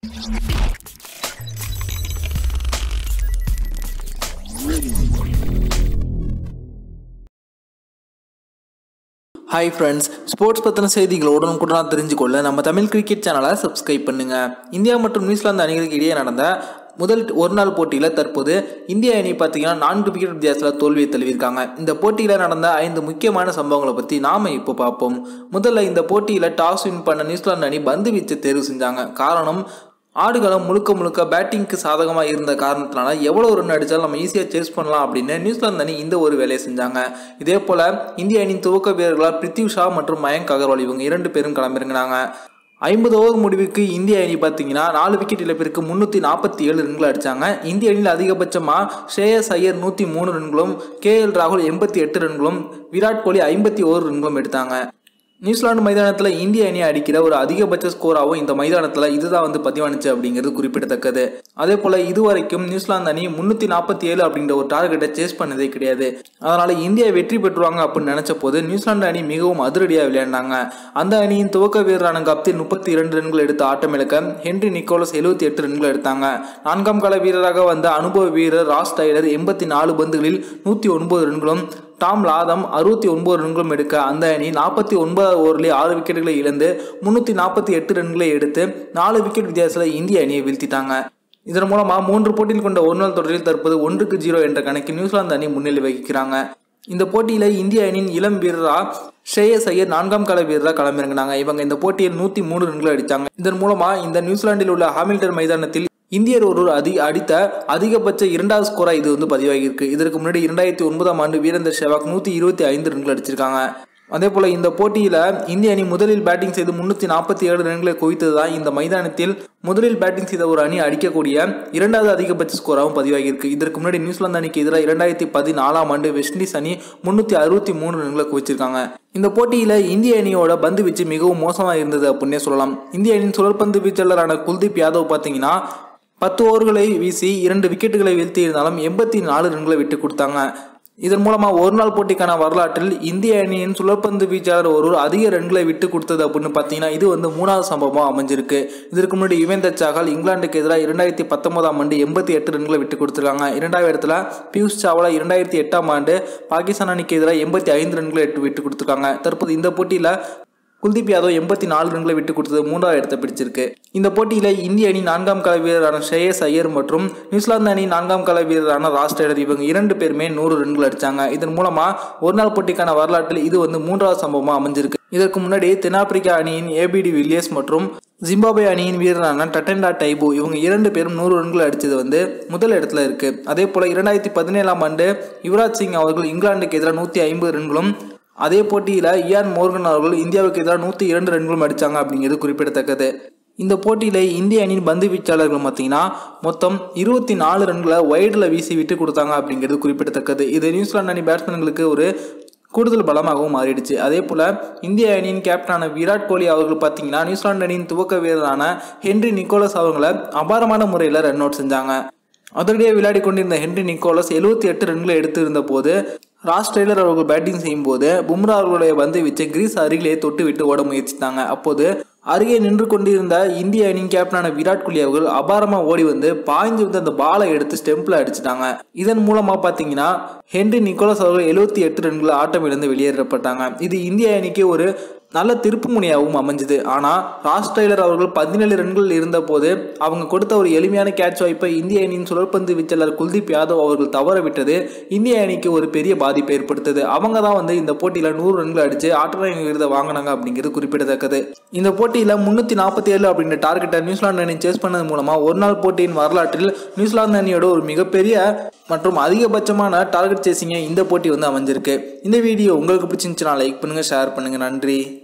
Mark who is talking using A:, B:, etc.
A: hi friends sports பற்றின செய்திகளை உடனுக்குடனாக தெரிஞ்சுக்கொள்ள நம்ம தமிழ் கிரிக்கெட் சேனலை சப்ஸ்கிரைப் பண்ணுங்கள் இந்தியா மற்றும் நியூசிலாந்து அணிகளுக்கு இடையே நடந்த முதல் ஒரு நாள் போட்டியில் தற்போது இந்திய அணி பார்த்தீங்கன்னா நான்கு விக்கெட் வித்தியாசத்தில் தோல்வியை தழுவியிருக்காங்க இந்த போட்டியில் நடந்த ஐந்து முக்கியமான சம்பவங்களை பற்றி நாம் இப்போ பார்ப்போம் முதல்ல இந்த போட்டியில் டாஸ் வின் பண்ண நியூசிலாந்து அணி பந்து வீச்சை தேர்வு செஞ்சாங்க காரணம் ஆடுகளம் முழுக்க முழுக்க பேட்டிங்க்கு சாதகமாக இருந்த காரணத்தினால எவ்வளோ ரன் அடித்தாலும் நம்ம ஈஸியாக சேஸ் பண்ணலாம் அப்படின்னு நியூசிலாந்து அணி இந்த ஒரு வேலையை செஞ்சாங்க இதே போல் இந்திய அணியின் துவக்க வீரர்களாக பிரித்திவ் ஷா மற்றும் மயங்க் அகர்வால் இவங்க இரண்டு பேரும் களமிறங்கினாங்க ஐம்பது ஓவர் முடிவுக்கு இந்திய அணி பார்த்தீங்கன்னா நாலு விக்கெட் இழப்பிற்கு முந்நூற்றி நாற்பத்தி ஏழு ரன்கள் அடித்தாங்க இந்திய அணியில் அதிகபட்சமாக ஷ்ரேயஸ் ஐயர் நூற்றி மூணு ரன்களும் கே எல் ராகுல் எண்பத்தி எட்டு ரன்களும் விராட் கோலி ஐம்பத்தி ஓரு ரன்களும் எடுத்தாங்க நியூசிலாந்து மைதானத்தில் இந்திய அணி அடிக்கிற ஒரு அதிகபட்ச ஸ்கோராகவும் இந்த மைதானத்தில் இதுதான் வந்து பதிவானுச்சு அப்படிங்கிறது குறிப்பிடத்தக்கது அதே போல் இதுவரைக்கும் நியூசிலாந்து அணி முன்னூற்றி நாற்பத்தி ஏழு அப்படிங்கிற ஒரு டார்கெட்டை சேஸ் பண்ணதே கிடையாது அதனால் இந்தியா வெற்றி பெற்றுவாங்க அப்படின்னு நினச்ச போது நியூசிலாந்து அணி மிகவும் அதிரடியாக விளையாண்டாங்க அந்த அணியின் துவக்க வீரரான கப்தில் முப்பத்தி இரண்டு ரன்கள் எடுத்து ஆட்டமிழக்க ஹென்ரி நிக்கோலஸ் எழுபத்தி எட்டு ரன்கள் எடுத்தாங்க நான்காம் கால வீரராக வந்த அனுபவ வீரர் ராஸ் டைலர் எண்பத்தி நாலு பந்துகளில் நூற்றி ஒன்பது ரன்களும் டாம் லாதம் அறுபத்தி ஒன்பது ரன்களும் எடுக்க அந்த அணி நாற்பத்தி ஒன்பதாவது ஓவரில் ஆறு விக்கெட்டுகளை இழந்து முன்னூற்றி நாற்பத்தி எட்டு ரன்களை எடுத்து நாலு விக்கெட் வித்தியாசத்தில் இந்திய அணியை வீழ்த்திட்டாங்க இதன் மூலமாக மூன்று போட்டியில் கொண்ட ஒரு நாள் தொடரில் தற்போது ஒன்றுக்கு ஜீரோ என்ற கணக்கில் நியூசிலாந்து அணி முன்னிலை வகிக்கிறாங்க இந்த போட்டியில் இந்திய அணியின் இளம் வீரரா ஷ்ரேயஸ் ஐயர் நான்காம் கால வீரராக களமிறங்கினாங்க இவங்க இந்த போட்டியில் நூற்றி மூணு ரன்கள் அடித்தாங்க இதன் மூலமாக இந்த நியூசிலாந்தில் உள்ள ஹாமில்டன் மைதானத்தில் இந்தியர் ஒருவர் அதி அடித்த அதிகபட்ச இரண்டாவது ஸ்கோரா இது வந்து பதிவாகியிருக்கு இதற்கு முன்னாடி இரண்டாயிரத்தி ஒன்பதாம் ஆண்டு வீரேந்தர் சேவாக் நூற்றி இருபத்தி ஐந்து ரன்கள் அடிச்சிருக்காங்க அதே போல் இந்த போட்டியில் இந்திய அணி முதலில் பேட்டிங் செய்து முன்னூற்றி நாற்பத்தி ஏழு ரன்களை குவித்தது தான் இந்த மைதானத்தில் முதலில் பேட்டிங் செய்த ஒரு அணி அடிக்கக்கூடிய இரண்டாவது அதிகபட்ச ஸ்கோராகவும் பதிவாகியிருக்கு இதற்கு முன்னாடி நியூசிலாந்து அணிக்கு எதிராக இரண்டாயிரத்தி பதினாலாம் ஆண்டு வெஸ்ட் இண்டீஸ் அணி முன்னூற்றி அறுபத்தி மூணு ரன்களை குவிச்சிருக்காங்க இந்த போட்டியில் இந்திய அணியோட பந்து வீச்சு மிகவும் மோசமாக இருந்தது அப்படின்னே சொல்லலாம் இந்திய அணியின் சுழற்பந்து வீச்சாளரான குல்தீப் யாதவ் பார்த்தீங்கன்னா பத்து ஓவர்களை வீசி இரண்டு விக்கெட்டுகளை வீழ்த்தி இருந்தாலும் எண்பத்தி நாலு ரன்களை விட்டு கொடுத்தாங்க இதன் மூலமாக ஒரு நாள் போட்டிக்கான வரலாற்றில் இந்திய அணியின் சுழற்பந்து வீச்சாளர் ஒருவர் அதிக ரன்களை விட்டு கொடுத்தது அப்படின்னு பார்த்தீங்கன்னா இது வந்து மூணாவது சம்பவமாக அமைஞ்சிருக்கு இதற்கு முன்னாடி யுவேந்தர் சாகல் இங்கிலாந்துக்கு எதிராக இரண்டாயிரத்தி பத்தொன்பதாம் ஆண்டு எண்பத்தி எட்டு ரன்களை விட்டு கொடுத்துருக்காங்க இரண்டாவது இடத்துல பியூஷ் சாவ்லா இரண்டாயிரத்தி எட்டாம் ஆண்டு பாகிஸ்தான் அணிக்கு எதிராக எண்பத்தி ஐந்து ரன்களை விட்டு கொடுத்துருக்காங்க தற்போது இந்த போட்டியில் குல்தீப் யாதவ் எண்பத்தி நாலு ரன்களை விட்டு கொடுத்தது மூன்றாவது இடத்தை பிடிச்சிருக்கு இந்த போட்டியில் இந்திய அணி நான்காம் கால வீரரான ஷ்ரேயஸ் ஐயர் மற்றும் நியூசிலாந்து அணி நான்காம் கால வீரரான ராஸ் டெய்லர் இவங்க இரண்டு பேருமே நூறு ரன்கள் அடிச்சாங்க இதன் மூலமா ஒரு நாள் போட்டிக்கான வரலாற்றில் இது வந்து மூன்றாவது சம்பவமாக அமைஞ்சிருக்கு இதற்கு முன்னாடி தென்னாப்பிரிக்கா அணியின் ஏபிடி வில்லியர்ஸ் மற்றும் ஜிம்பாபே அணியின் வீரரான டட்டெண்டா டைபு இவங்க இரண்டு பேரும் நூறு ரன்கள் அடித்தது வந்து முதல் இடத்துல இருக்கு அதே போல இரண்டாயிரத்தி பதினேழாம் ஆண்டு யுவராஜ் சிங் அவர்கள் இங்கிலாந்துக்கு எதிராக நூற்றி ஐம்பது ரன்களும் அதே போட்டியில் இயான் மோர்கன் அவர்கள் இந்தியாவுக்கு எதிராக நூற்றி இரண்டு ரன்களும் அடித்தாங்க அப்படிங்கிறது குறிப்பிடத்தக்கது இந்த போட்டியில் இந்திய அணியின் பந்து வீச்சாளர்கள் பார்த்தீங்கன்னா மொத்தம் இருபத்தி நாலு ரன்களை வைடில் வீசி விட்டு கொடுத்தாங்க அப்படிங்கிறது குறிப்பிடத்தக்கது இது நியூசிலாந்து அணி பேட்ஸ்மேன்களுக்கு ஒரு கூடுதல் பலமாகவும் மாறிடுச்சு அதே போல் இந்திய அணியின் கேப்டனான விராட் கோலி அவர்கள் பார்த்தீங்கன்னா நியூசிலாந்து அணியின் துவக்க வீரரான ஹென்ரி நிக்கோலஸ் அவங்கள அபாரமான முறையில் ரன் அவுட் செஞ்சாங்க அதிரடியாக விளையாடி கொண்டிருந்த ஹென்ரி நிக்கோலஸ் எழுபத்தி எட்டு ரன்களை எடுத்திருந்த போது ராஸ் டெய்லர் அவர்கள் பேட்டிங் செய்யும்போது பும்ரா அவர்களுடைய பந்து வீச்சை கிரீஸ் அருகிலே தொட்டு விட்டு ஓட முயற்சித்தாங்க அப்போது அருகே நின்று கொண்டிருந்த இந்திய அணியின் கேப்டனான விராட் கோலி அவர்கள் அபாரமா ஓடி வந்து பாய்ந்து வந்து அந்த பாலை எடுத்து ஸ்டெம்பில் அடிச்சிட்டாங்க இதன் மூலமா பாத்தீங்கன்னா ஹென்ரி நிக்கோலஸ் அவர்கள் எழுபத்தி எட்டு ரன்களை ஆட்டம் இழந்து வெளியேறப்பட்டாங்க இது இந்திய அணிக்கு ஒரு நல்ல திருப்பு முனையாகவும் அமைஞ்சுது ஆனால் ராஸ் டெய்லர் அவர்கள் பதினேழு ரன்கள் இருந்தபோது அவங்க கொடுத்த ஒரு எளிமையான கேட்ச் வாய்ப்பை இந்திய அணியின் சுழற்பந்து வீச்சாளர் குல்தீப் யாதவ் அவர்கள் தவற விட்டது இந்திய அணிக்கு ஒரு பெரிய பாதிப்பை ஏற்படுத்தது அவங்க தான் வந்து இந்த போட்டியில் நூறு ரன்கள் அடித்து ஆட்டநாயக விருதை வாங்கினாங்க அப்படிங்கிறது குறிப்பிடத்தக்கது இந்த போட்டியில் முன்னூற்றி நாற்பத்தி ஏழு அப்படின்ற டார்கெட்டை நியூசிலாந்து அணி சேஸ் பண்ணது மூலமாக ஒரு நாள் போட்டியின் வரலாற்றில் நியூசிலாந்து அணியோட ஒரு மிகப்பெரிய மற்றும் அதிகபட்சமான டார்கெட் சேசிங்க இந்த போட்டி வந்து அமைஞ்சிருக்கு இந்த வீடியோ உங்களுக்கு பிடிச்சிருந்துச்சுன்னா லைக் பண்ணுங்கள் ஷேர் பண்ணுங்கள் நன்றி